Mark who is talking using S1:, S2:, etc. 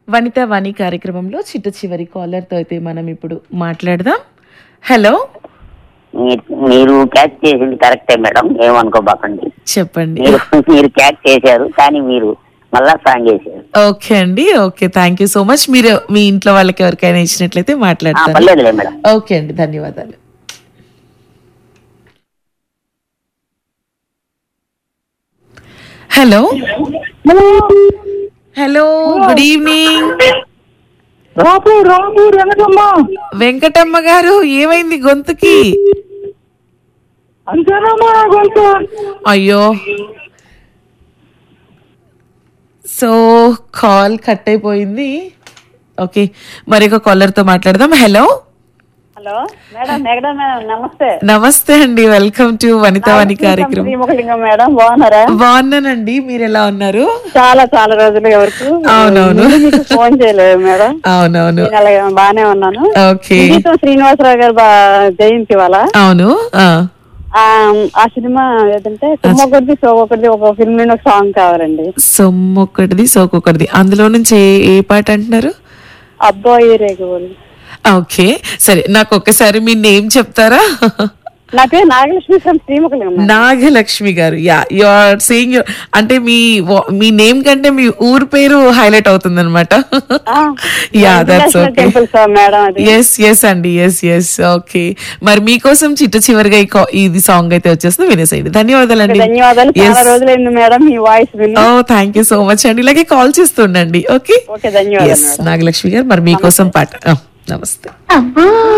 S1: వనిత వాణి కార్యక్రమంలో చిట్ట చివరి కాలర్తో అయితే మనం ఇప్పుడు మాట్లాడదాం హలో
S2: మీరు- మీరు క్యాచ్ చేసింది కరెక్టే మేడం ఏమనుకోబాకండి
S1: చెప్పండి
S2: మీరు మీరు క్యాచ్ చేశారు కానీ మీరు మళ్ళా సాంగ్ చేశారు
S1: ఓకే అండి okay thank you so much మీరు మీ ఇంట్లో వాళ్ళకి ఎవరికైనా ఇచ్చినట్లయితే
S2: ఆ,
S1: మాట్లాడతాను
S2: పర్లేదులే మేడం
S1: ఓకే అండి ధన్యవాదాలు హలో హలో గుడ్ ఈవినింగ్
S3: రాపు రాము వెనకమ్మ
S1: వెంకటమ్మ గారు ఏమైంది గొంతుకి
S3: అంతేనమ్మా గొంతు
S1: అయ్యో సో కాల్ కట్ అయిపోయింది ఓకే మరి ఒక కాలర్తో మాట్లాడదాం hello
S4: hello madam madam madam నమస్తే
S1: నమస్తే అండి వెల్కమ్ టు వనిత వాణి కార్యక్రమం
S4: శ్రీముఖలింగం మేడం బాగున్నారా
S1: బాగున్నానండి మీరు ఎలా ఉన్నారు
S4: చాలా చాలా రోజులు వరకు
S1: అవునవును.
S4: ముందు మీకు ఫోన్ చేయలేదు మేడం
S1: అవునవును
S4: నేను అలాగే బాగానే ఉన్నాను
S1: ఓకే
S4: గీతం శ్రీనివాసరావు గారు బా జయంతి వాళ్ళ
S1: అవును ఆ,
S4: ఆ సినిమా ఏదంటే తుమ్మొకటిది సోకొకటిది ఒక ఫిల్మ్ నుండి ఒక సాంగ్ కావాలండి
S1: సొమ్మొక్కటిది సోకొకటిది అందులో నుంచి ఏ ఏ పాట అంటున్నారు
S4: అబ్బాయి రేగువలు
S1: ఓకే సరే నాకు ఒక్కసారి మీ నేమ్ చెప్తారా
S4: నా పేరు నాగలక్ష్మి ఫ్రమ్ శ్రీముఖలింగం మేడం.
S1: నాగలక్ష్మి గారు యా యు ఆర్ సేయింగ్ అంటే మీ wa- మీ నేమ్ కంటే మీ ఊరు పేరు హైలైట్ అవుతుంది అనమాట
S4: ఆ,
S1: yeah that's
S4: international
S1: okay
S4: temple sir madam అది
S1: ఎస్ ఎస్ అండి ఎస్ ఎస్ ఓకే మరి మీకోసం చిట్ట చివరిగా ఈ కా- ఇది సాంగ్ అయితే వచ్చేస్తుంది వినేసేయండి ధన్యవాదాలండి
S4: ధన్యవాదాలు చాలా రోజులైంది మేడం మీ వాయిస్ విని
S1: ఓ థ్యాంక్ యూ సో మచ్ అండి ఇలాగే కాల్ చేస్తుండండి ఓకే
S4: ఓకే ధన్యవాదాలు
S1: ఎస్ నాగలక్ష్మి గారు మరి మీకోసం పాట ఆ, నమస్తే